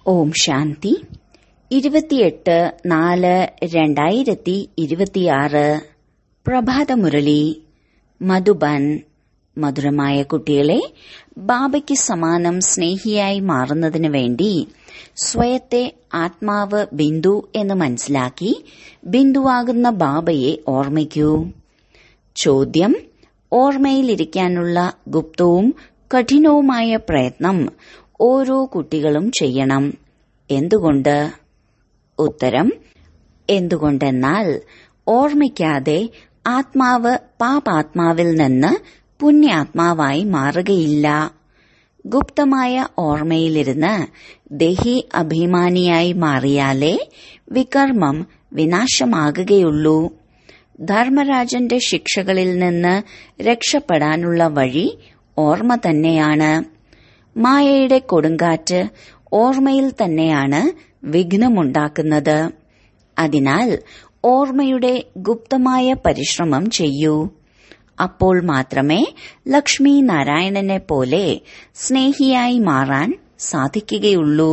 ഓം ശാന്തി ഇരുപത്തിയെട്ട് നാല് രണ്ടായിരത്തി ഇരുപത്തിയാറ് പ്രഭാതമുരളി മധുബൻ മധുരമായ കുട്ടികളെ ബാബയ്ക്ക് സമാനം സ്നേഹിയായി മാറുന്നതിന് വേണ്ടി സ്വയത്തെ ആത്മാവ് ബിന്ദു എന്ന് മനസ്സിലാക്കി ബിന്ദുവാകുന്ന ബാബയെ ഓർമ്മിക്കൂ ചോദ്യം ഓർമ്മയിലിരിക്കാനുള്ള ഗുപ്തവും കഠിനവുമായ പ്രയത്നം ഓരോ കുട്ടികളും ചെയ്യണം എന്തുകൊണ്ട് ഉത്തരം എന്തുകൊണ്ടെന്നാൽ ഓർമ്മിക്കാതെ ആത്മാവ് പാപാത്മാവിൽ നിന്ന് പുണ്യാത്മാവായി മാറുകയില്ല ഗുപ്തമായ ഓർമ്മയിലിരുന്ന് ദേഹി അഭിമാനിയായി മാറിയാലേ വികർമ്മം വിനാശമാകുകയുള്ളൂ ധർമ്മരാജന്റെ ശിക്ഷകളിൽ നിന്ന് രക്ഷപ്പെടാനുള്ള വഴി ഓർമ്മ തന്നെയാണ് മായയുടെ കൊടുങ്കാറ്റ് ഓർമ്മയിൽ തന്നെയാണ് വിഘ്നമുണ്ടാക്കുന്നത് അതിനാൽ ഓർമ്മയുടെ ഗുപ്തമായ പരിശ്രമം ചെയ്യൂ അപ്പോൾ മാത്രമേ ലക്ഷ്മി നാരായണനെ പോലെ സ്നേഹിയായി മാറാൻ സാധിക്കുകയുള്ളൂ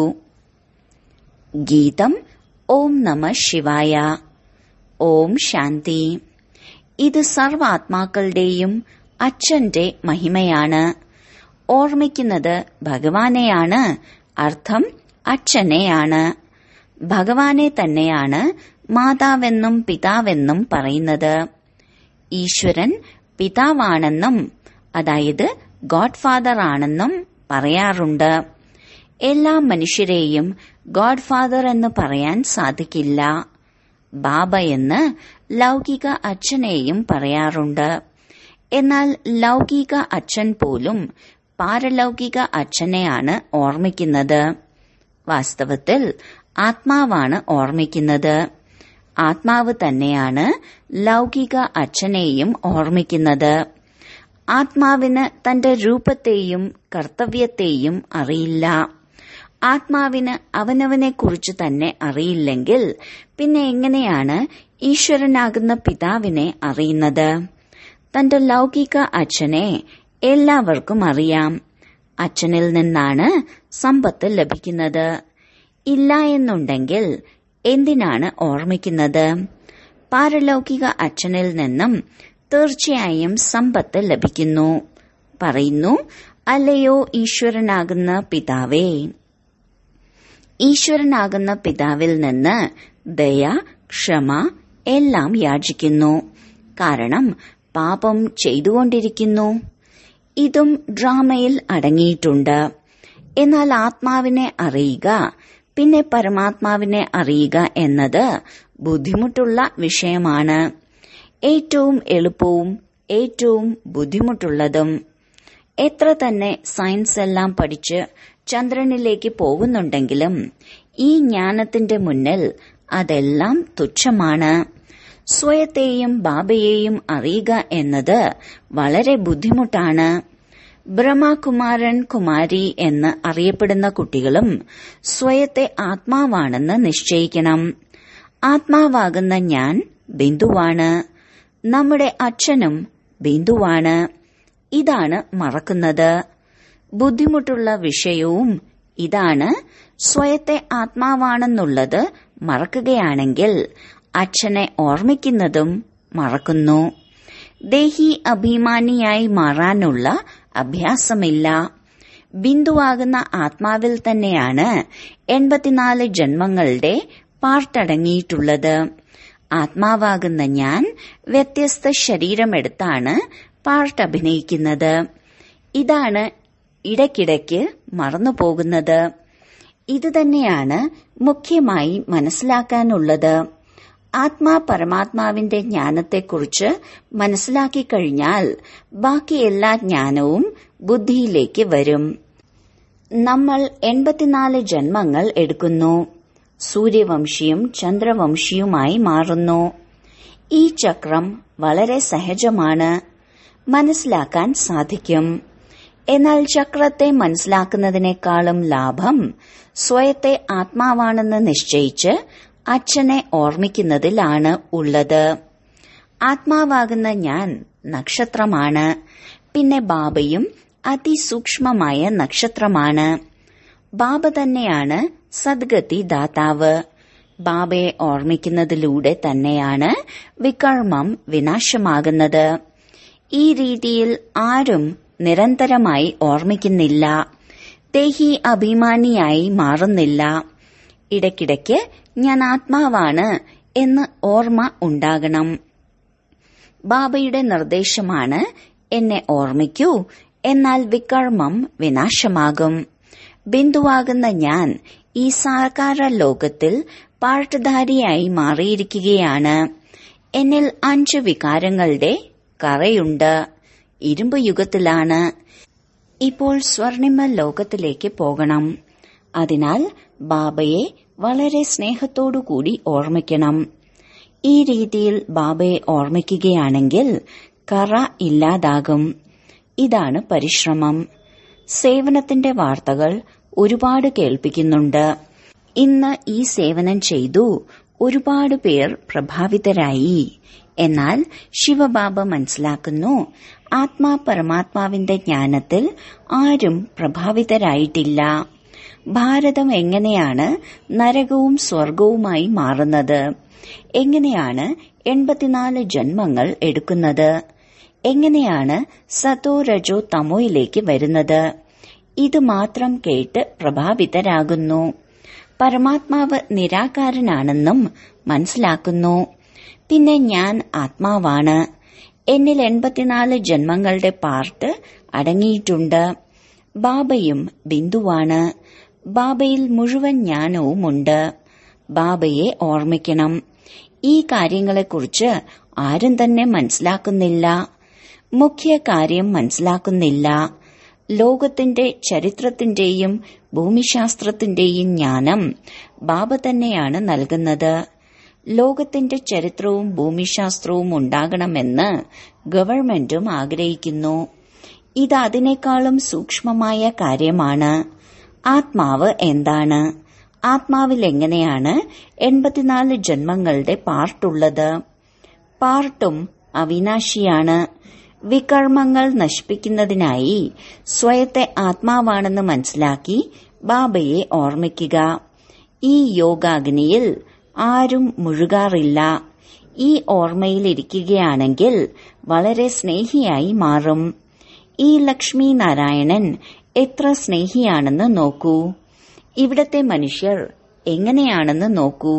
ഗീതം ഓം നമ ശിവായ ഓം ശാന്തി ഇത് സർവാത്മാക്കളുടെയും അച്ഛന്റെ മഹിമയാണ് ഓർമ്മിക്കുന്നത് ഭഗവാനെയാണ് അർത്ഥം അച്ഛനെയാണ് ഭഗവാനെ തന്നെയാണ് മാതാവെന്നും പിതാവെന്നും പറയുന്നത് ഈശ്വരൻ പിതാവാണെന്നും അതായത് ഗോഡ് ഫാദർ ആണെന്നും പറയാറുണ്ട് എല്ലാ മനുഷ്യരെയും ഗോഡ് ഫാദർ എന്ന് പറയാൻ സാധിക്കില്ല ബാബ എന്ന് ലൗകിക അച്ഛനെയും പറയാറുണ്ട് എന്നാൽ ലൗകിക അച്ഛൻ പോലും പാരലൗകിക അച്ഛനെയാണ് ഓർമ്മിക്കുന്നത് വാസ്തവത്തിൽ ആത്മാവാണ് ഓർമ്മിക്കുന്നത് ആത്മാവ് തന്നെയാണ് ലൗകിക അച്ഛനെയും ഓർമ്മിക്കുന്നത് ആത്മാവിന് തന്റെ രൂപത്തെയും കർത്തവ്യത്തെയും അറിയില്ല ആത്മാവിന് അവനവനെ കുറിച്ച് തന്നെ അറിയില്ലെങ്കിൽ പിന്നെ എങ്ങനെയാണ് ഈശ്വരനാകുന്ന പിതാവിനെ അറിയുന്നത് തന്റെ ലൗകിക അച്ഛനെ എല്ലാവർക്കും അറിയാം അച്ഛനിൽ നിന്നാണ് സമ്പത്ത് ലഭിക്കുന്നത് ഇല്ല എന്നുണ്ടെങ്കിൽ എന്തിനാണ് ഓർമ്മിക്കുന്നത് പാരലൗകിക അച്ഛനിൽ നിന്നും തീർച്ചയായും സമ്പത്ത് ലഭിക്കുന്നു പറയുന്നു അല്ലയോ ഈശ്വരനാകുന്ന പിതാവേ ഈശ്വരനാകുന്ന പിതാവിൽ നിന്ന് ദയ ക്ഷമ എല്ലാം യാചിക്കുന്നു കാരണം പാപം ചെയ്തുകൊണ്ടിരിക്കുന്നു ഇതും ഡ്രാമയിൽ അടങ്ങിയിട്ടുണ്ട് എന്നാൽ ആത്മാവിനെ അറിയുക പിന്നെ പരമാത്മാവിനെ അറിയുക എന്നത് ബുദ്ധിമുട്ടുള്ള വിഷയമാണ് ഏറ്റവും എളുപ്പവും ഏറ്റവും ബുദ്ധിമുട്ടുള്ളതും എത്ര തന്നെ സയൻസ് എല്ലാം പഠിച്ച് ചന്ദ്രനിലേക്ക് പോകുന്നുണ്ടെങ്കിലും ഈ ജ്ഞാനത്തിന്റെ മുന്നിൽ അതെല്ലാം തുച്ഛമാണ് സ്വയത്തെയും ബാബയെയും അറിയുക എന്നത് വളരെ ബുദ്ധിമുട്ടാണ് ബ്രഹ്മകുമാരൻ കുമാരി എന്ന് അറിയപ്പെടുന്ന കുട്ടികളും സ്വയത്തെ ആത്മാവാണെന്ന് നിശ്ചയിക്കണം ആത്മാവാകുന്ന ഞാൻ ബിന്ദുവാണ് നമ്മുടെ അച്ഛനും ബിന്ദുവാണ് ഇതാണ് മറക്കുന്നത് ബുദ്ധിമുട്ടുള്ള വിഷയവും ഇതാണ് സ്വയത്തെ ആത്മാവാണെന്നുള്ളത് മറക്കുകയാണെങ്കിൽ അച്ഛനെ ഓർമ്മിക്കുന്നതും മറക്കുന്നു ദേഹി അഭിമാനിയായി മാറാനുള്ള അഭ്യാസമില്ല ബിന്ദുവാകുന്ന ആത്മാവിൽ തന്നെയാണ് എൺപത്തിനാല് ജന്മങ്ങളുടെ പാർട്ടടങ്ങിയിട്ടുള്ളത് ആത്മാവാകുന്ന ഞാൻ വ്യത്യസ്ത ശരീരമെടുത്താണ് പാർട്ട് അഭിനയിക്കുന്നത് ഇതാണ് ഇടയ്ക്കിടയ്ക്ക് മറന്നുപോകുന്നത് ഇത് തന്നെയാണ് മുഖ്യമായി മനസ്സിലാക്കാനുള്ളത് ആത്മാ പരമാത്മാവിന്റെ ജ്ഞാനത്തെക്കുറിച്ച് മനസ്സിലാക്കി കഴിഞ്ഞാൽ ബാക്കി എല്ലാ ജ്ഞാനവും ബുദ്ധിയിലേക്ക് വരും നമ്മൾ എൺപത്തിനാല് ജന്മങ്ങൾ എടുക്കുന്നു സൂര്യവംശിയും ചന്ദ്രവംശിയുമായി മാറുന്നു ഈ ചക്രം വളരെ സഹജമാണ് മനസ്സിലാക്കാൻ സാധിക്കും എന്നാൽ ചക്രത്തെ മനസ്സിലാക്കുന്നതിനേക്കാളും ലാഭം സ്വയത്തെ ആത്മാവാണെന്ന് നിശ്ചയിച്ച് അച്ഛനെ ഓർമ്മിക്കുന്നതിലാണ് ഉള്ളത് ആത്മാവാകുന്ന ഞാൻ നക്ഷത്രമാണ് പിന്നെ ബാബയും അതിസൂക്ഷ്മമായ നക്ഷത്രമാണ് ബാബ തന്നെയാണ് സദ്ഗതി ദാതാവ് ബാബയെ ഓർമ്മിക്കുന്നതിലൂടെ തന്നെയാണ് വികർമ്മം വിനാശമാകുന്നത് ഈ രീതിയിൽ ആരും നിരന്തരമായി ഓർമ്മിക്കുന്നില്ല ദേഹി അഭിമാനിയായി മാറുന്നില്ല ഇടയ്ക്കിടയ്ക്ക് ഞാൻ ആത്മാവാണ് എന്ന് ഓർമ്മ ഉണ്ടാകണം ബാബയുടെ നിർദ്ദേശമാണ് എന്നെ ഓർമ്മിക്കൂ എന്നാൽ വികർമ്മം വിനാശമാകും ബിന്ദുവാകുന്ന ഞാൻ ഈ സാകാര ലോകത്തിൽ പാട്ടുധാരിയായി മാറിയിരിക്കുകയാണ് എന്നിൽ അഞ്ച് വികാരങ്ങളുടെ കറയുണ്ട് ഇരുമ്പ് യുഗത്തിലാണ് ഇപ്പോൾ സ്വർണിമ ലോകത്തിലേക്ക് പോകണം അതിനാൽ ബാബയെ വളരെ സ്നേഹത്തോടുകൂടി ഓർമ്മിക്കണം ഈ രീതിയിൽ ബാബയെ ഓർമ്മിക്കുകയാണെങ്കിൽ കറ ഇല്ലാതാകും ഇതാണ് പരിശ്രമം സേവനത്തിന്റെ വാർത്തകൾ ഒരുപാട് കേൾപ്പിക്കുന്നുണ്ട് ഇന്ന് ഈ സേവനം ചെയ്തു ഒരുപാട് പേർ പ്രഭാവിതരായി എന്നാൽ ശിവബാബ മനസ്സിലാക്കുന്നു ആത്മാ പരമാത്മാവിന്റെ ജ്ഞാനത്തിൽ ആരും പ്രഭാവിതരായിട്ടില്ല ഭാരതം എങ്ങനെയാണ് നരകവും സ്വർഗവുമായി മാറുന്നത് എങ്ങനെയാണ് എൺപത്തിനാല് ജന്മങ്ങൾ എടുക്കുന്നത് എങ്ങനെയാണ് സതോ രജോ തമോയിലേക്ക് വരുന്നത് ഇത് മാത്രം കേട്ട് പ്രഭാവിതരാകുന്നു പരമാത്മാവ് നിരാകാരനാണെന്നും മനസ്സിലാക്കുന്നു പിന്നെ ഞാൻ ആത്മാവാണ് എന്നിൽ എൺപത്തിനാല് ജന്മങ്ങളുടെ പാർട്ട് അടങ്ങിയിട്ടുണ്ട് ബാബയും ബിന്ദുവാണ് ബാബയിൽ മുഴുവൻ ജ്ഞാനവുമുണ്ട് ബാബയെ ഓർമ്മിക്കണം ഈ കാര്യങ്ങളെക്കുറിച്ച് ആരും തന്നെ മനസ്സിലാക്കുന്നില്ല മുഖ്യ കാര്യം മനസ്സിലാക്കുന്നില്ല ലോകത്തിന്റെ ചരിത്രത്തിന്റെയും ഭൂമിശാസ്ത്രത്തിന്റെയും ജ്ഞാനം ബാബ തന്നെയാണ് നൽകുന്നത് ലോകത്തിന്റെ ചരിത്രവും ഭൂമിശാസ്ത്രവും ഉണ്ടാകണമെന്ന് ഗവൺമെന്റും ആഗ്രഹിക്കുന്നു ഇത് അതിനേക്കാളും സൂക്ഷ്മമായ കാര്യമാണ് ആത്മാവ് എന്താണ് ആത്മാവിൽ എങ്ങനെയാണ് എൺപത്തിനാല് ജന്മങ്ങളുടെ പാർട്ടുള്ളത് പാർട്ടും അവിനാശിയാണ് വികർമ്മങ്ങൾ നശിപ്പിക്കുന്നതിനായി സ്വയത്തെ ആത്മാവാണെന്ന് മനസ്സിലാക്കി ബാബയെ ഓർമ്മിക്കുക ഈ യോഗാഗ്നിയിൽ ആരും മുഴുകാറില്ല ഈ ഓർമ്മയിലിരിക്കുകയാണെങ്കിൽ വളരെ സ്നേഹിയായി മാറും ഈ ലക്ഷ്മി നാരായണൻ എത്ര സ്നേഹിയാണെന്ന് നോക്കൂ ഇവിടത്തെ മനുഷ്യർ എങ്ങനെയാണെന്ന് നോക്കൂ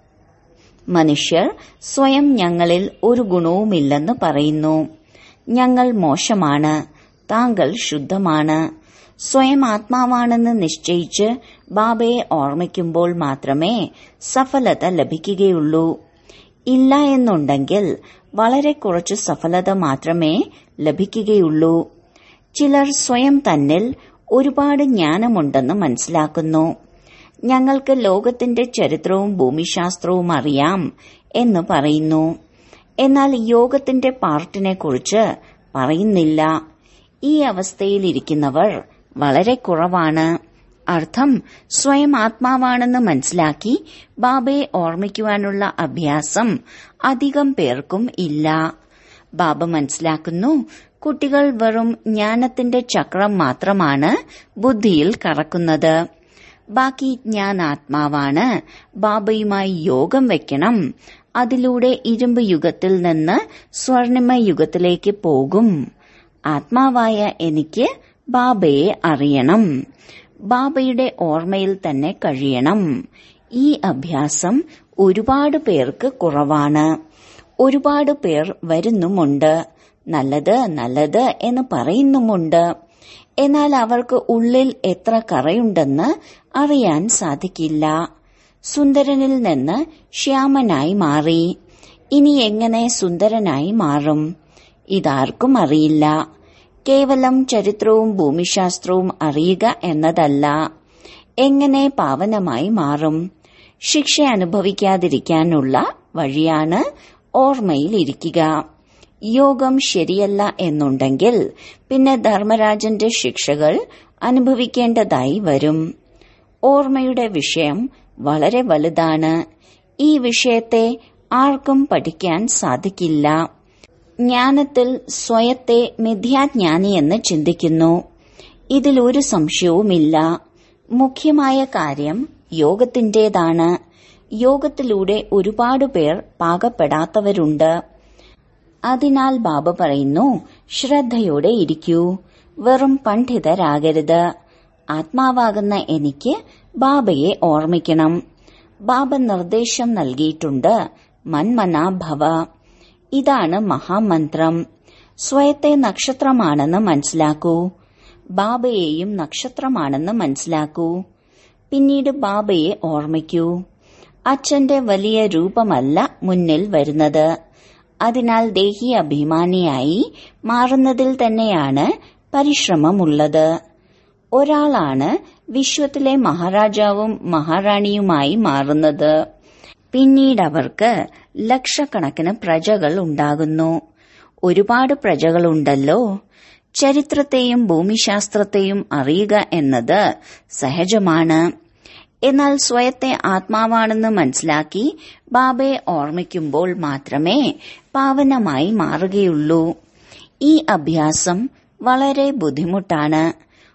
മനുഷ്യർ സ്വയം ഞങ്ങളിൽ ഒരു ഗുണവുമില്ലെന്ന് പറയുന്നു ഞങ്ങൾ മോശമാണ് താങ്കൾ ശുദ്ധമാണ് സ്വയം ആത്മാവാണെന്ന് നിശ്ചയിച്ച് ബാബയെ ഓർമ്മിക്കുമ്പോൾ മാത്രമേ സഫലത ലഭിക്കുകയുള്ളൂ ഇല്ല എന്നുണ്ടെങ്കിൽ വളരെ കുറച്ച് സഫലത മാത്രമേ ലഭിക്കുകയുള്ളൂ ചിലർ സ്വയം തന്നിൽ ഒരുപാട് ജ്ഞാനമുണ്ടെന്ന് മനസ്സിലാക്കുന്നു ഞങ്ങൾക്ക് ലോകത്തിന്റെ ചരിത്രവും ഭൂമിശാസ്ത്രവും അറിയാം എന്ന് പറയുന്നു എന്നാൽ യോഗത്തിന്റെ പാർട്ടിനെ കുറിച്ച് പറയുന്നില്ല ഈ അവസ്ഥയിലിരിക്കുന്നവർ വളരെ കുറവാണ് അർത്ഥം സ്വയം ആത്മാവാണെന്ന് മനസ്സിലാക്കി ബാബയെ ഓർമ്മിക്കുവാനുള്ള അഭ്യാസം അധികം പേർക്കും ഇല്ല ബാബ മനസ്സിലാക്കുന്നു കുട്ടികൾ വെറും ജ്ഞാനത്തിന്റെ ചക്രം മാത്രമാണ് ബുദ്ധിയിൽ കറക്കുന്നത് ബാക്കി ഞാൻ ആത്മാവാണ് ബാബയുമായി യോഗം വെക്കണം അതിലൂടെ ഇരുമ്പ് യുഗത്തിൽ നിന്ന് സ്വർണിമ യുഗത്തിലേക്ക് പോകും ആത്മാവായ എനിക്ക് ബാബയെ അറിയണം ബാബയുടെ ഓർമ്മയിൽ തന്നെ കഴിയണം ഈ അഭ്യാസം ഒരുപാട് പേർക്ക് കുറവാണ് ഒരുപാട് പേർ വരുന്നുമുണ്ട് നല്ലത് നല്ലത് എന്ന് പറയുന്നുമുണ്ട് എന്നാൽ അവർക്ക് ഉള്ളിൽ എത്ര കറയുണ്ടെന്ന് അറിയാൻ സാധിക്കില്ല സുന്ദരനിൽ നിന്ന് ശ്യാമനായി മാറി ഇനി എങ്ങനെ സുന്ദരനായി മാറും ഇതാർക്കും അറിയില്ല കേവലം ചരിത്രവും ഭൂമിശാസ്ത്രവും അറിയുക എന്നതല്ല എങ്ങനെ പാവനമായി മാറും ശിക്ഷ അനുഭവിക്കാതിരിക്കാനുള്ള വഴിയാണ് ഓർമ്മയിലിരിക്കുക യോഗം ശരിയല്ല എന്നുണ്ടെങ്കിൽ പിന്നെ ധർമ്മരാജന്റെ ശിക്ഷകൾ അനുഭവിക്കേണ്ടതായി വരും ഓർമ്മയുടെ വിഷയം വളരെ വലുതാണ് ഈ വിഷയത്തെ ആർക്കും പഠിക്കാൻ സാധിക്കില്ല ജ്ഞാനത്തിൽ സ്വയത്തെ മിഥ്യാജ്ഞാനിയെന്ന് ചിന്തിക്കുന്നു ഇതിൽ ഒരു സംശയവുമില്ല മുഖ്യമായ കാര്യം യോഗത്തിന്റേതാണ് യോഗത്തിലൂടെ ഒരുപാട് പേർ പാകപ്പെടാത്തവരുണ്ട് അതിനാൽ ബാബ പറയുന്നു ശ്രദ്ധയോടെ ഇരിക്കൂ വെറും പണ്ഡിതരാകരുത് ആത്മാവാകുന്ന എനിക്ക് ബാബയെ ഓർമ്മിക്കണം ബാബ നിർദ്ദേശം നൽകിയിട്ടുണ്ട് മന്മനാ ഭവ ഇതാണ് മഹാമന്ത്രം സ്വയത്തെ നക്ഷത്രമാണെന്ന് മനസ്സിലാക്കൂ ബാബയെയും നക്ഷത്രമാണെന്ന് മനസ്സിലാക്കൂ പിന്നീട് ബാബയെ ഓർമ്മിക്കൂ അച്ഛന്റെ വലിയ രൂപമല്ല മുന്നിൽ വരുന്നത് അതിനാൽ ദേഹി അഭിമാനിയായി മാറുന്നതിൽ തന്നെയാണ് പരിശ്രമമുള്ളത് ഒരാളാണ് വിശ്വത്തിലെ മഹാരാജാവും മഹാറാണിയുമായി മാറുന്നത് പിന്നീട് അവർക്ക് ലക്ഷക്കണക്കിന് പ്രജകൾ ഉണ്ടാകുന്നു ഒരുപാട് പ്രജകളുണ്ടല്ലോ ചരിത്രത്തെയും ഭൂമിശാസ്ത്രത്തെയും അറിയുക എന്നത് സഹജമാണ് എന്നാൽ സ്വയത്തെ ആത്മാവാണെന്ന് മനസ്സിലാക്കി ബാബയെ ഓർമ്മിക്കുമ്പോൾ മാത്രമേ പാവനമായി മാറുകയുള്ളൂ ഈ അഭ്യാസം വളരെ ബുദ്ധിമുട്ടാണ്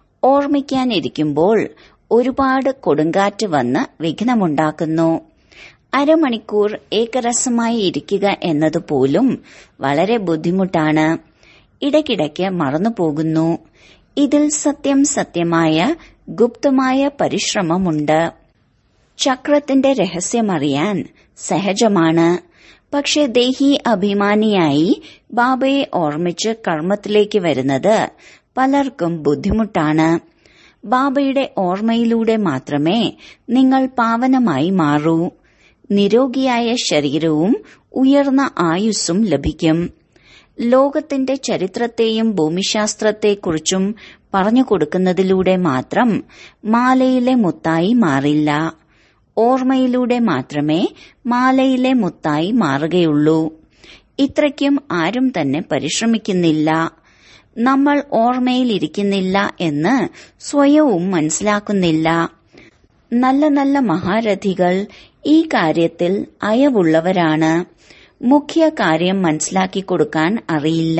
ഓർമ്മിക്കാനിരിക്കുമ്പോൾ ഒരുപാട് കൊടുങ്കാറ്റ് വന്ന് വിഘ്നമുണ്ടാക്കുന്നു അരമണിക്കൂർ ഏകരസമായി ഇരിക്കുക എന്നതുപോലും വളരെ ബുദ്ധിമുട്ടാണ് ഇടയ്ക്കിടയ്ക്ക് മറന്നുപോകുന്നു ഇതിൽ സത്യം സത്യമായ ഗുപ്തമായ പരിശ്രമമുണ്ട് ചക്രത്തിന്റെ രഹസ്യമറിയാൻ സഹജമാണ് പക്ഷെ ദേഹി അഭിമാനിയായി ബാബയെ ഓർമ്മിച്ച് കർമ്മത്തിലേക്ക് വരുന്നത് പലർക്കും ബുദ്ധിമുട്ടാണ് ബാബയുടെ ഓർമ്മയിലൂടെ മാത്രമേ നിങ്ങൾ പാവനമായി മാറൂ നിരോഗിയായ ശരീരവും ഉയർന്ന ആയുസ്സും ലഭിക്കും ലോകത്തിന്റെ ചരിത്രത്തെയും ഭൂമിശാസ്ത്രത്തെക്കുറിച്ചും പറഞ്ഞു കൊടുക്കുന്നതിലൂടെ മാത്രം മാലയിലെ മുത്തായി മാറില്ല ഓർമ്മയിലൂടെ മാത്രമേ മാലയിലെ മുത്തായി മാറുകയുള്ളൂ ഇത്രയ്ക്കും ആരും തന്നെ പരിശ്രമിക്കുന്നില്ല നമ്മൾ ഓർമ്മയിലിരിക്കുന്നില്ല എന്ന് സ്വയവും മനസ്സിലാക്കുന്നില്ല നല്ല നല്ല മഹാരഥികൾ ഈ കാര്യത്തിൽ അയവുള്ളവരാണ് മുഖ്യ കാര്യം മനസ്സിലാക്കി കൊടുക്കാൻ അറിയില്ല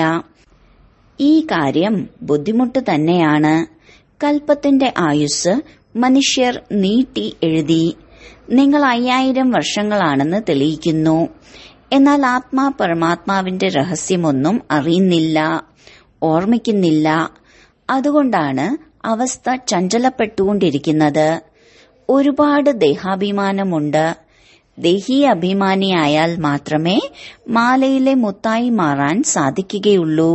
ഈ കാര്യം ബുദ്ധിമുട്ട് തന്നെയാണ് കൽപ്പത്തിന്റെ ആയുസ് മനുഷ്യർ നീട്ടി എഴുതി നിങ്ങൾ അയ്യായിരം വർഷങ്ങളാണെന്ന് തെളിയിക്കുന്നു എന്നാൽ ആത്മാ പരമാത്മാവിന്റെ രഹസ്യമൊന്നും അറിയുന്നില്ല ഓർമ്മിക്കുന്നില്ല അതുകൊണ്ടാണ് അവസ്ഥ ചഞ്ചലപ്പെട്ടുകൊണ്ടിരിക്കുന്നത് ഒരുപാട് ദേഹാഭിമാനമുണ്ട് ദേഹീ അഭിമാനിയായാൽ മാത്രമേ മാലയിലെ മുത്തായി മാറാൻ സാധിക്കുകയുള്ളൂ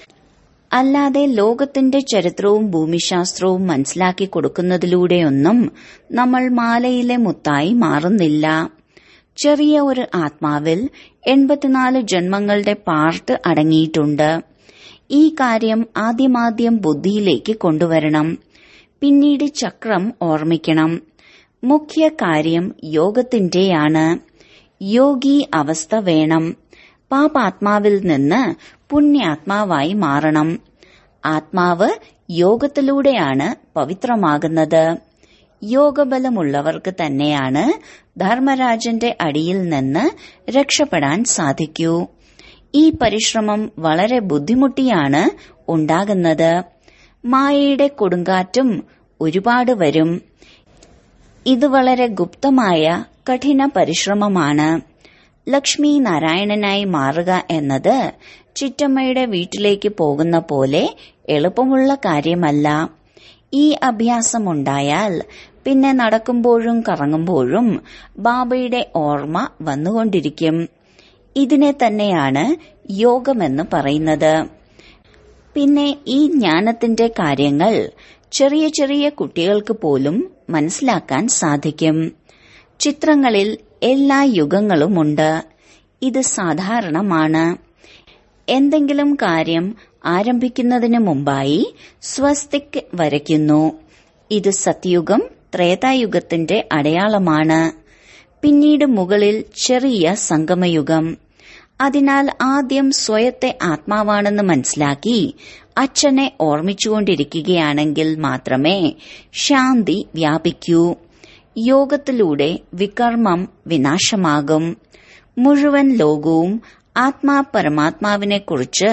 അല്ലാതെ ലോകത്തിന്റെ ചരിത്രവും ഭൂമിശാസ്ത്രവും മനസ്സിലാക്കി കൊടുക്കുന്നതിലൂടെയൊന്നും നമ്മൾ മാലയിലെ മുത്തായി മാറുന്നില്ല ചെറിയ ഒരു ആത്മാവിൽ എൺപത്തിനാല് ജന്മങ്ങളുടെ പാർട്ട് അടങ്ങിയിട്ടുണ്ട് ഈ കാര്യം ആദ്യമാദ്യം ബുദ്ധിയിലേക്ക് കൊണ്ടുവരണം പിന്നീട് ചക്രം ഓർമ്മിക്കണം മുഖ്യ കാര്യം യോഗത്തിന്റെയാണ് യോഗി അവസ്ഥ വേണം പാപാത്മാവിൽ നിന്ന് പുണ്യാത്മാവായി മാറണം ആത്മാവ് യോഗത്തിലൂടെയാണ് പവിത്രമാകുന്നത് യോഗബലമുള്ളവർക്ക് തന്നെയാണ് ധർമ്മരാജന്റെ അടിയിൽ നിന്ന് രക്ഷപ്പെടാൻ സാധിക്കൂ ഈ പരിശ്രമം വളരെ ബുദ്ധിമുട്ടിയാണ് ഉണ്ടാകുന്നത് മായയുടെ കൊടുങ്കാറ്റും ഒരുപാട് വരും ഇത് വളരെ ഗുപ്തമായ കഠിന പരിശ്രമമാണ് ലക്ഷ്മി നാരായണനായി മാറുക എന്നത് ചിറ്റമ്മയുടെ വീട്ടിലേക്ക് പോകുന്ന പോലെ എളുപ്പമുള്ള കാര്യമല്ല ഈ അഭ്യാസമുണ്ടായാൽ പിന്നെ നടക്കുമ്പോഴും കറങ്ങുമ്പോഴും ബാബയുടെ ഓർമ്മ വന്നുകൊണ്ടിരിക്കും ഇതിനെ തന്നെയാണ് യോഗമെന്ന് പറയുന്നത് പിന്നെ ഈ ജ്ഞാനത്തിന്റെ കാര്യങ്ങൾ ചെറിയ ചെറിയ കുട്ടികൾക്ക് പോലും മനസ്സിലാക്കാൻ സാധിക്കും ചിത്രങ്ങളിൽ എല്ലാ യുഗങ്ങളുമുണ്ട് ഇത് സാധാരണമാണ് എന്തെങ്കിലും കാര്യം ആരംഭിക്കുന്നതിന് മുമ്പായി സ്വസ്തിക് വരയ്ക്കുന്നു ഇത് സത്യുഗം ത്രേതായുഗത്തിന്റെ അടയാളമാണ് പിന്നീട് മുകളിൽ ചെറിയ സംഗമയുഗം അതിനാൽ ആദ്യം സ്വയത്തെ ആത്മാവാണെന്ന് മനസ്സിലാക്കി അച്ഛനെ ഓർമ്മിച്ചുകൊണ്ടിരിക്കുകയാണെങ്കിൽ മാത്രമേ ശാന്തി വ്യാപിക്കൂ യോഗത്തിലൂടെ വികർമ്മം വിനാശമാകും മുഴുവൻ ലോകവും ആത്മാ പരമാത്മാവിനെക്കുറിച്ച്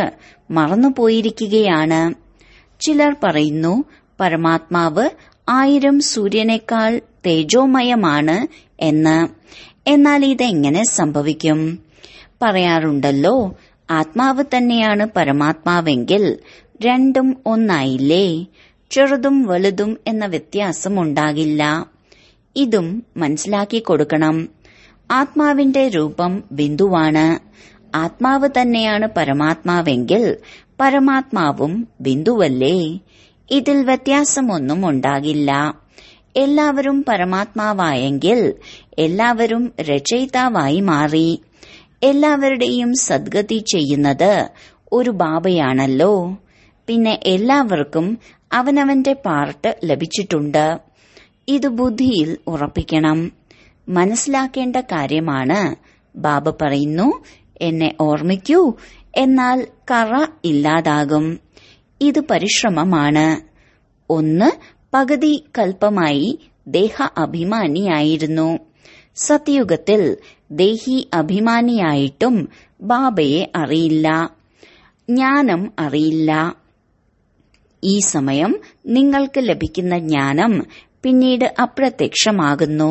മറന്നുപോയിരിക്കുകയാണ് ചിലർ പറയുന്നു പരമാത്മാവ് ആയിരം സൂര്യനേക്കാൾ തേജോമയമാണ് എന്ന് എന്നാൽ ഇതെങ്ങനെ സംഭവിക്കും പറയാറുണ്ടല്ലോ ആത്മാവ് തന്നെയാണ് പരമാത്മാവെങ്കിൽ രണ്ടും ഒന്നായില്ലേ ചെറുതും വലുതും എന്ന വ്യത്യാസം ഉണ്ടാകില്ല ഇതും മനസ്സിലാക്കി കൊടുക്കണം ആത്മാവിന്റെ രൂപം ബിന്ദുവാണ് ആത്മാവ് തന്നെയാണ് പരമാത്മാവെങ്കിൽ പരമാത്മാവും ബിന്ദുവല്ലേ ഇതിൽ വ്യത്യാസമൊന്നും ഉണ്ടാകില്ല എല്ലാവരും പരമാത്മാവായെങ്കിൽ എല്ലാവരും രചയിതാവായി മാറി എല്ലാവരുടെയും സദ്ഗതി ചെയ്യുന്നത് ഒരു ബാബയാണല്ലോ പിന്നെ എല്ലാവർക്കും അവനവന്റെ പാർട്ട് ലഭിച്ചിട്ടുണ്ട് ഇത് ബുദ്ധിയിൽ ഉറപ്പിക്കണം മനസ്സിലാക്കേണ്ട കാര്യമാണ് ബാബ പറയുന്നു എന്നെ ഓർമ്മിക്കൂ എന്നാൽ കറ ഇല്ലാതാകും ഇത് പരിശ്രമമാണ് ഒന്ന് പകുതി കൽപ്പമായി ദേഹ അഭിമാനിയായിരുന്നു സത്യുഗത്തിൽ ദേഹി അഭിമാനിയായിട്ടും ബാബയെ അറിയില്ല ജ്ഞാനം അറിയില്ല ഈ സമയം നിങ്ങൾക്ക് ലഭിക്കുന്ന ജ്ഞാനം പിന്നീട് അപ്രത്യക്ഷമാകുന്നു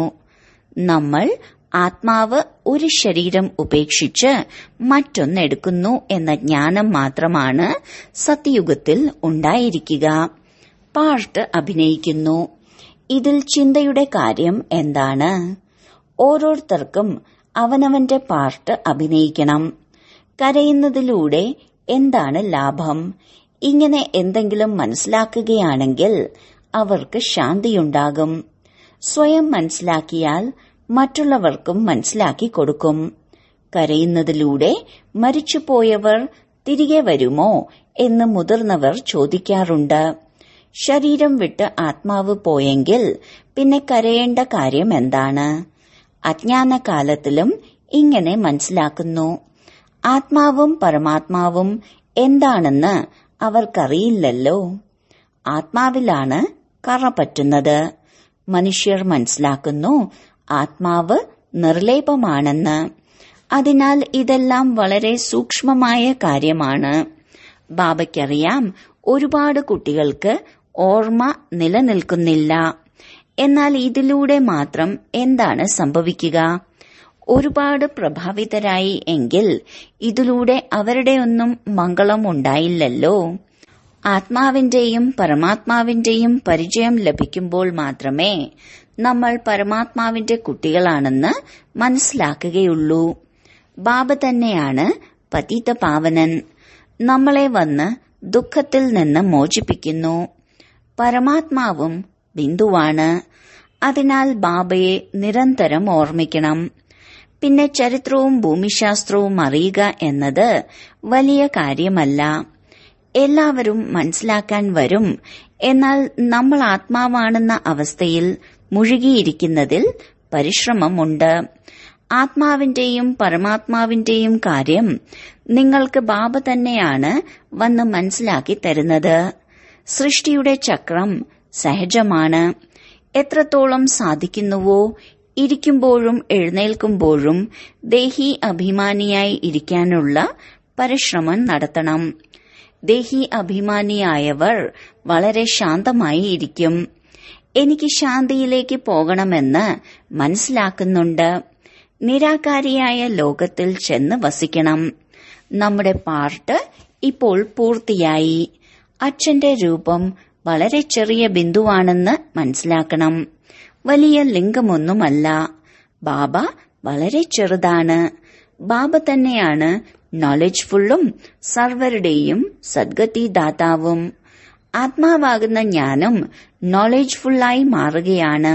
നമ്മൾ ആത്മാവ് ഒരു ശരീരം ഉപേക്ഷിച്ച് മറ്റൊന്നെടുക്കുന്നു എന്ന ജ്ഞാനം മാത്രമാണ് സത്യയുഗത്തിൽ ഉണ്ടായിരിക്കുക പാർട്ട് അഭിനയിക്കുന്നു ഇതിൽ ചിന്തയുടെ കാര്യം എന്താണ് ഓരോരുത്തർക്കും അവനവന്റെ പാർട്ട് അഭിനയിക്കണം കരയുന്നതിലൂടെ എന്താണ് ലാഭം ഇങ്ങനെ എന്തെങ്കിലും മനസ്സിലാക്കുകയാണെങ്കിൽ അവർക്ക് ശാന്തിയുണ്ടാകും സ്വയം മനസ്സിലാക്കിയാൽ മറ്റുള്ളവർക്കും മനസ്സിലാക്കി കൊടുക്കും കരയുന്നതിലൂടെ മരിച്ചുപോയവർ തിരികെ വരുമോ എന്ന് മുതിർന്നവർ ചോദിക്കാറുണ്ട് ശരീരം വിട്ട് ആത്മാവ് പോയെങ്കിൽ പിന്നെ കരയേണ്ട കാര്യം എന്താണ് അജ്ഞാനകാലത്തിലും ഇങ്ങനെ മനസ്സിലാക്കുന്നു ആത്മാവും പരമാത്മാവും എന്താണെന്ന് അവർക്കറിയില്ലല്ലോ ആത്മാവിലാണ് കറ പറ്റുന്നത് മനുഷ്യർ മനസ്സിലാക്കുന്നു ആത്മാവ് നിർലേപമാണെന്ന് അതിനാൽ ഇതെല്ലാം വളരെ സൂക്ഷ്മമായ കാര്യമാണ് ബാബയ്ക്കറിയാം ഒരുപാട് കുട്ടികൾക്ക് ഓർമ്മ നിലനിൽക്കുന്നില്ല എന്നാൽ ഇതിലൂടെ മാത്രം എന്താണ് സംഭവിക്കുക ഒരുപാട് പ്രഭാവിതരായി എങ്കിൽ ഇതിലൂടെ അവരുടെ ഒന്നും മംഗളം ഉണ്ടായില്ലല്ലോ ആത്മാവിന്റെയും പരമാത്മാവിന്റെയും പരിചയം ലഭിക്കുമ്പോൾ മാത്രമേ നമ്മൾ പരമാത്മാവിന്റെ കുട്ടികളാണെന്ന് മനസ്സിലാക്കുകയുള്ളൂ ബാബ തന്നെയാണ് പതിത പാവനൻ നമ്മളെ വന്ന് ദുഃഖത്തിൽ നിന്ന് മോചിപ്പിക്കുന്നു പരമാത്മാവും ബിന്ദുവാണ് അതിനാൽ ബാബയെ നിരന്തരം ഓർമ്മിക്കണം പിന്നെ ചരിത്രവും ഭൂമിശാസ്ത്രവും അറിയുക എന്നത് വലിയ കാര്യമല്ല എല്ലാവരും മനസ്സിലാക്കാൻ വരും എന്നാൽ നമ്മൾ ആത്മാവാണെന്ന അവസ്ഥയിൽ മുഴുകിയിരിക്കുന്നതിൽ പരിശ്രമമുണ്ട് ആത്മാവിന്റെയും പരമാത്മാവിന്റെയും കാര്യം നിങ്ങൾക്ക് ബാബ തന്നെയാണ് വന്ന് മനസ്സിലാക്കി തരുന്നത് സൃഷ്ടിയുടെ ചക്രം സഹജമാണ് എത്രത്തോളം സാധിക്കുന്നുവോ ഇരിക്കുമ്പോഴും എഴുന്നേൽക്കുമ്പോഴും ദേഹി അഭിമാനിയായി ഇരിക്കാനുള്ള പരിശ്രമം നടത്തണം ദേഹി അഭിമാനിയായവർ വളരെ ശാന്തമായി ഇരിക്കും എനിക്ക് ശാന്തിയിലേക്ക് പോകണമെന്ന് മനസ്സിലാക്കുന്നുണ്ട് നിരാകാരിയായ ലോകത്തിൽ ചെന്ന് വസിക്കണം നമ്മുടെ പാർട്ട് ഇപ്പോൾ പൂർത്തിയായി അച്ഛന്റെ രൂപം വളരെ ചെറിയ ബിന്ദുവാണെന്ന് മനസ്സിലാക്കണം വലിയ ലിംഗമൊന്നുമല്ല ബാബ വളരെ ചെറുതാണ് ബാബ തന്നെയാണ് നോളജ്ഫുള്ളും സർവരുടെയും സദ്ഗതി ദാതാവും ആത്മാവാകുന്ന ജ്ഞാനം നോളജ്ഫുള്ളായി മാറുകയാണ്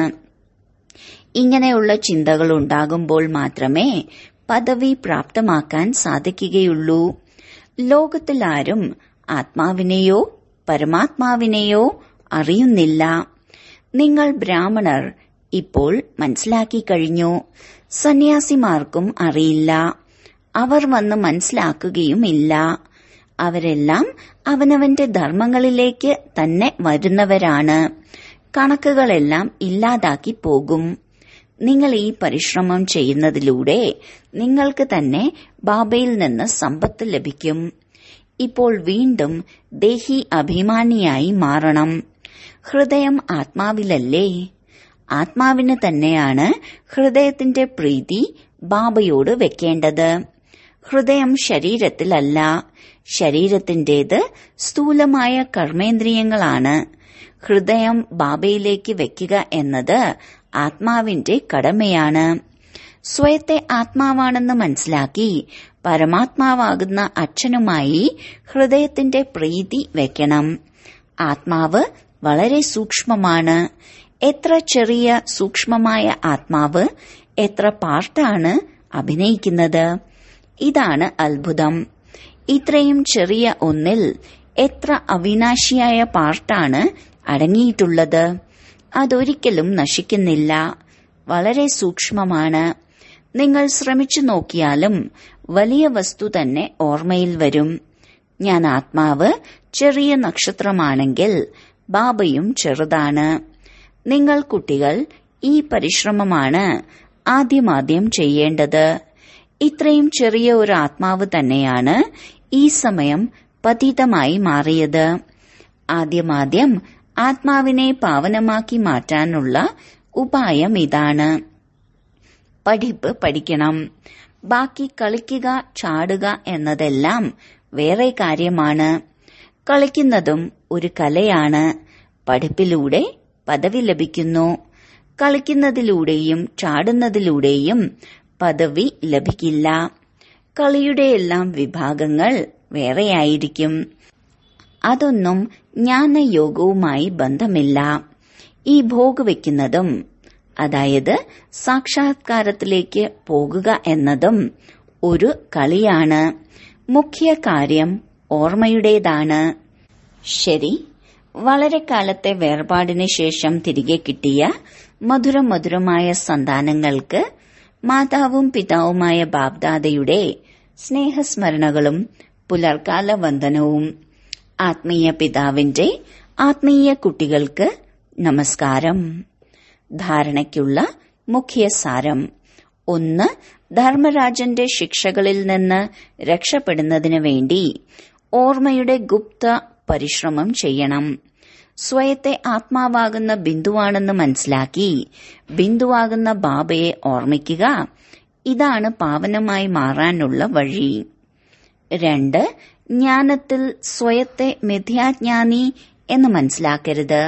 ഇങ്ങനെയുള്ള ചിന്തകൾ ഉണ്ടാകുമ്പോൾ മാത്രമേ പദവി പ്രാപ്തമാക്കാൻ സാധിക്കുകയുള്ളൂ ലോകത്തിലാരും ആത്മാവിനെയോ പരമാത്മാവിനെയോ അറിയുന്നില്ല നിങ്ങൾ ബ്രാഹ്മണർ ഇപ്പോൾ മനസ്സിലാക്കി കഴിഞ്ഞു സന്യാസിമാർക്കും അറിയില്ല അവർ വന്ന് മനസ്സിലാക്കുകയുമില്ല അവരെല്ലാം അവനവന്റെ ധർമ്മങ്ങളിലേക്ക് തന്നെ വരുന്നവരാണ് കണക്കുകളെല്ലാം ഇല്ലാതാക്കി പോകും നിങ്ങൾ ഈ പരിശ്രമം ചെയ്യുന്നതിലൂടെ നിങ്ങൾക്ക് തന്നെ ബാബയിൽ നിന്ന് സമ്പത്ത് ലഭിക്കും ഇപ്പോൾ വീണ്ടും ദേഹി അഭിമാനിയായി മാറണം ഹൃദയം ആത്മാവിലല്ലേ ആത്മാവിന് തന്നെയാണ് ഹൃദയത്തിന്റെ പ്രീതി ബാബയോട് വെക്കേണ്ടത് ഹൃദയം ശരീരത്തിലല്ല ശരീരത്തിന്റേത് സ്ഥൂലമായ കർമ്മേന്ദ്രിയങ്ങളാണ് ഹൃദയം ബാബയിലേക്ക് വെക്കുക എന്നത് ആത്മാവിന്റെ കടമയാണ് സ്വയത്തെ ആത്മാവാണെന്ന് മനസ്സിലാക്കി പരമാത്മാവാകുന്ന അച്ഛനുമായി ഹൃദയത്തിന്റെ പ്രീതി വെക്കണം ആത്മാവ് വളരെ സൂക്ഷ്മമാണ് എത്ര ചെറിയ സൂക്ഷ്മമായ ആത്മാവ് എത്ര പാർട്ടാണ് അഭിനയിക്കുന്നത് ഇതാണ് അത്ഭുതം ഇത്രയും ചെറിയ ഒന്നിൽ എത്ര അവിനാശിയായ പാർട്ടാണ് അടങ്ങിയിട്ടുള്ളത് അതൊരിക്കലും നശിക്കുന്നില്ല വളരെ സൂക്ഷ്മമാണ് നിങ്ങൾ ശ്രമിച്ചു നോക്കിയാലും വലിയ വസ്തു തന്നെ ഓർമ്മയിൽ വരും ഞാൻ ആത്മാവ് ചെറിയ നക്ഷത്രമാണെങ്കിൽ ബാബയും ചെറുതാണ് നിങ്ങൾ കുട്ടികൾ ഈ പരിശ്രമമാണ് ആദ്യമാദ്യം ചെയ്യേണ്ടത് ഇത്രയും ചെറിയ ഒരു ആത്മാവ് തന്നെയാണ് ഈ സമയം പതീതമായി മാറിയത് ആദ്യമാദ്യം ആത്മാവിനെ പാവനമാക്കി മാറ്റാനുള്ള ഉപായം ഇതാണ് പഠിപ്പ് പഠിക്കണം ബാക്കി കളിക്കുക ചാടുക എന്നതെല്ലാം വേറെ കാര്യമാണ് കളിക്കുന്നതും ഒരു കലയാണ് പഠിപ്പിലൂടെ പദവി ലഭിക്കുന്നു കളിക്കുന്നതിലൂടെയും ചാടുന്നതിലൂടെയും പദവി ലഭിക്കില്ല കളിയുടെ എല്ലാം വിഭാഗങ്ങൾ വേറെയായിരിക്കും അതൊന്നും ജ്ഞാനയോഗവുമായി ബന്ധമില്ല ഈ ഭോഗ് വയ്ക്കുന്നതും അതായത് സാക്ഷാത്കാരത്തിലേക്ക് പോകുക എന്നതും ഒരു കളിയാണ് മുഖ്യ കാര്യം ഓർമ്മയുടേതാണ് ശരി വളരെ കാലത്തെ വേർപാടിന് ശേഷം തിരികെ കിട്ടിയ മധുരം മധുരമായ സന്താനങ്ങൾക്ക് മാതാവും പിതാവുമായ ബാബ്ദാദയുടെ സ്നേഹസ്മരണകളും പുലർക്കാല വന്ദനവും ആത്മീയ പിതാവിന്റെ ആത്മീയ കുട്ടികൾക്ക് നമസ്കാരം ധാരണയ്ക്കുള്ള മുഖ്യ സാരം ഒന്ന് ധർമ്മരാജന്റെ ശിക്ഷകളിൽ നിന്ന് രക്ഷപ്പെടുന്നതിനു വേണ്ടി ഓർമ്മയുടെ ഗുപ്ത പരിശ്രമം ചെയ്യണം സ്വയത്തെ ആത്മാവാകുന്ന ബിന്ദുവാണെന്ന് മനസ്സിലാക്കി ബിന്ദുവാകുന്ന ബാബയെ ഓർമ്മിക്കുക ഇതാണ് പാവനമായി മാറാനുള്ള വഴി രണ്ട് ജ്ഞാനത്തിൽ സ്വയത്തെ മിഥ്യാജ്ഞാനി എന്ന് മനസ്സിലാക്കരുത്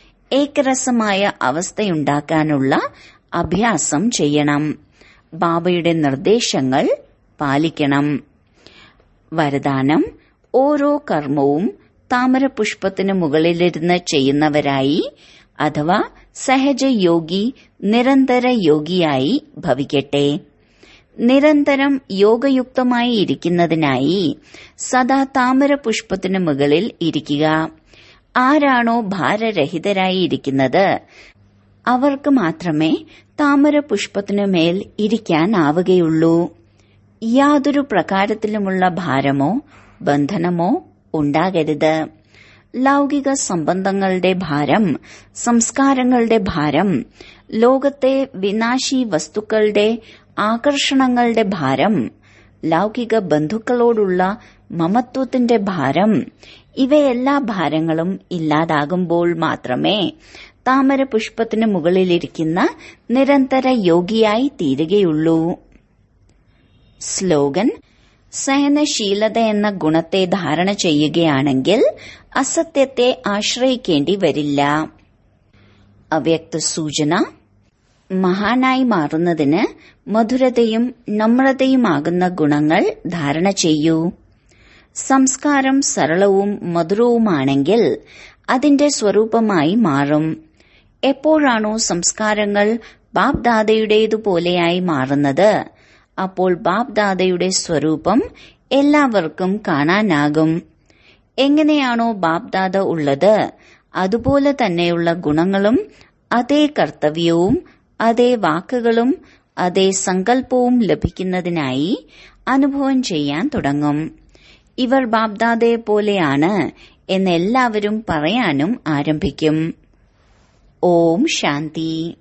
ഏകരസമായ അവസ്ഥയുണ്ടാക്കാനുള്ള അഭ്യാസം ചെയ്യണം ബാബയുടെ നിർദ്ദേശങ്ങൾ പാലിക്കണം വരദാനം ഓരോ കർമ്മവും താമരപുഷ്പത്തിനു മുകളിലിരുന്ന് ചെയ്യുന്നവരായി അഥവാ സഹജയോഗി നിരന്തര യോഗിയായി ഭവിക്കട്ടെ നിരന്തരം യോഗയുക്തമായി ഇരിക്കുന്നതിനായി സദാ താമരപുഷ്പത്തിനു മുകളിൽ ഇരിക്കുക ആരാണോ ഭാരരഹിതരായി ഇരിക്കുന്നത് അവർക്ക് മാത്രമേ താമരപുഷ്പത്തിനു മേൽ ഇരിക്കാനാവുകയുള്ളൂ യാതൊരു പ്രകാരത്തിലുമുള്ള ഭാരമോ ബന്ധനമോ ഉണ്ടാകരുത് ലൗകിക സംബന്ധങ്ങളുടെ ഭാരം സംസ്കാരങ്ങളുടെ ഭാരം ലോകത്തെ വിനാശി വസ്തുക്കളുടെ ആകർഷണങ്ങളുടെ ഭാരം ലൗകിക ബന്ധുക്കളോടുള്ള മമത്വത്തിന്റെ ഭാരം ഇവയെല്ലാ ഭാരങ്ങളും ഇല്ലാതാകുമ്പോൾ മാത്രമേ താമര പുഷ്പത്തിന് മുകളിലിരിക്കുന്ന നിരന്തര യോഗിയായി തീരുകയുള്ളൂ സ്ലോഗൻ സഹനശീലത എന്ന ഗുണത്തെ ധാരണ ചെയ്യുകയാണെങ്കിൽ അസത്യത്തെ ആശ്രയിക്കേണ്ടി വരില്ല അവ്യക്ത സൂചന മഹാനായി മാറുന്നതിന് മധുരതയും നമ്രതയുമാകുന്ന ഗുണങ്ങൾ ധാരണ ചെയ്യൂ സംസ്കാരം സരളവും മധുരവുമാണെങ്കിൽ അതിന്റെ സ്വരൂപമായി മാറും എപ്പോഴാണോ സംസ്കാരങ്ങൾ ബാപ് ദാദയുടേതുപോലെയായി മാറുന്നത് അപ്പോൾ ബാപ് ദാദയുടെ സ്വരൂപം എല്ലാവർക്കും കാണാനാകും എങ്ങനെയാണോ ബാപ് ദാദ ഉള്ളത് അതുപോലെ തന്നെയുള്ള ഗുണങ്ങളും അതേ കർത്തവ്യവും അതേ വാക്കുകളും അതേ സങ്കല്പവും ലഭിക്കുന്നതിനായി അനുഭവം ചെയ്യാൻ തുടങ്ങും ഇവർ ബാബ്ദാദയെ പോലെയാണ് എന്ന് എല്ലാവരും പറയാനും ആരംഭിക്കും ഓം ശാന്തി